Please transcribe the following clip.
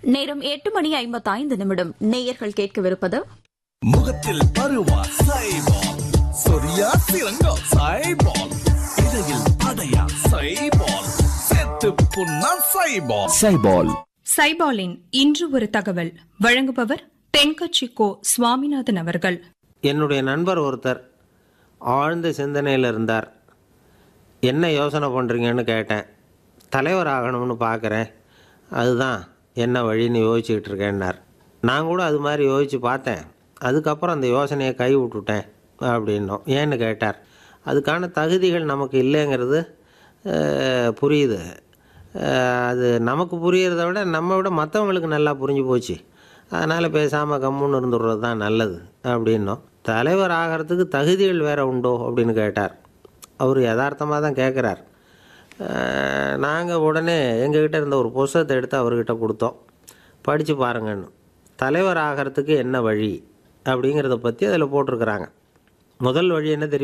நேரம் எட்டு மணி ஐம்பத்தைந்து நிமிடம் நேயர்கள் கேட்கவிருப்பது முகத்தில் பருவா சைபால் சொரியா சிறங்கா சைபால் இடையில் அடையா சைபால் செத்து புண்ணா சைபால் சைபால் சைபாலின் இன்று ஒரு தகவல் வழங்குபவர் தென்கட்சி கோ சுவாமிநாதன் அவர்கள் என்னுடைய நண்பர் ஒருத்தர் ஆழ்ந்த சிந்தனையில் இருந்தார் என்ன யோசனை பண்ணுறீங்கன்னு கேட்டேன் தலைவர் ஆகணும்னு பார்க்குறேன் அதுதான் என்ன வழின்னு யோசிச்சுக்கிட்டு இருக்கேன்னார் நான் கூட அது மாதிரி யோசித்து பார்த்தேன் அதுக்கப்புறம் அந்த யோசனையை கை விட்டுட்டேன் அப்படின்னோம் ஏன்னு கேட்டார் அதுக்கான தகுதிகள் நமக்கு இல்லைங்கிறது அஹ், புரியுது அஹ், அது நமக்கு புரியறத விட நம்ம விட மற்றவங்களுக்கு நல்லா புரிஞ்சு போச்சு அதனால் பேசாமல் கம்முன்னு இருந்துடுறது தான் நல்லது அப்படின்னோம் தலைவர் ஆகிறதுக்கு தகுதிகள் வேற உண்டோ அப்படின்னு கேட்டார் அவர் யதார்த்தமாக தான் கேட்குறார் நாங்கள் உடனே எங்ககிட்ட இருந்த ஒரு புஸ்தகத்தை எடுத்து அவர்கிட்ட கொடுத்தோம் படித்து பாருங்கன்னு தலைவர் ஆகிறதுக்கு என்ன வழி அப்படிங்கிறத பற்றி அதில் போட்டிருக்கிறாங்க முதல் வழி என்ன தெரியும்